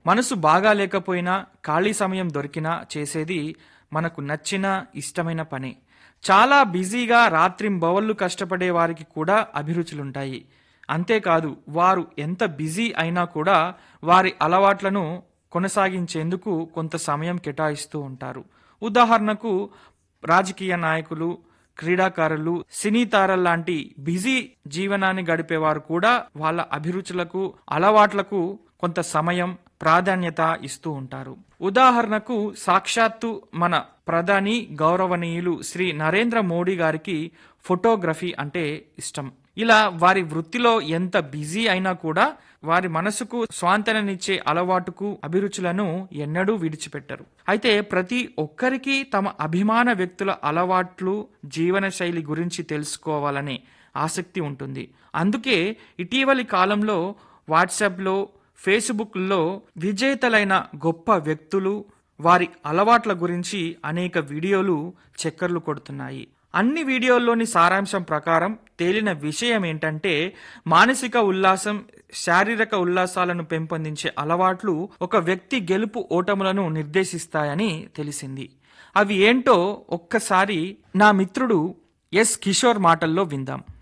మనసు బాగా లేకపోయినా ఖాళీ సమయం దొరికినా చేసేది మనకు నచ్చిన ఇష్టమైన పని చాలా బిజీగా రాత్రింబవళ్ళు కష్టపడే వారికి కూడా అభిరుచులుంటాయి అంతేకాదు వారు ఎంత బిజీ అయినా కూడా వారి అలవాట్లను కొనసాగించేందుకు కొంత సమయం కేటాయిస్తూ ఉంటారు ఉదాహరణకు రాజకీయ నాయకులు క్రీడాకారులు సినీ తారల్లాంటి బిజీ జీవనాన్ని గడిపేవారు కూడా వాళ్ళ అభిరుచులకు అలవాట్లకు కొంత సమయం ప్రాధాన్యత ఇస్తూ ఉంటారు ఉదాహరణకు సాక్షాత్తు మన ప్రధాని గౌరవనీయులు శ్రీ నరేంద్ర మోడీ గారికి ఫోటోగ్రఫీ అంటే ఇష్టం ఇలా వారి వృత్తిలో ఎంత బిజీ అయినా కూడా వారి మనసుకు స్వాంతననిచ్చే అలవాటుకు అభిరుచులను ఎన్నడూ విడిచిపెట్టరు అయితే ప్రతి ఒక్కరికి తమ అభిమాన వ్యక్తుల అలవాట్లు జీవనశైలి గురించి తెలుసుకోవాలనే ఆసక్తి ఉంటుంది అందుకే ఇటీవలి కాలంలో వాట్సాప్లో ఫేస్బుక్లో విజేతలైన గొప్ప వ్యక్తులు వారి అలవాట్ల గురించి అనేక వీడియోలు చక్కర్లు కొడుతున్నాయి అన్ని వీడియోల్లోని సారాంశం ప్రకారం తేలిన విషయం ఏంటంటే మానసిక ఉల్లాసం శారీరక ఉల్లాసాలను పెంపొందించే అలవాట్లు ఒక వ్యక్తి గెలుపు ఓటములను నిర్దేశిస్తాయని తెలిసింది అవి ఏంటో ఒక్కసారి నా మిత్రుడు ఎస్ కిషోర్ మాటల్లో విందాం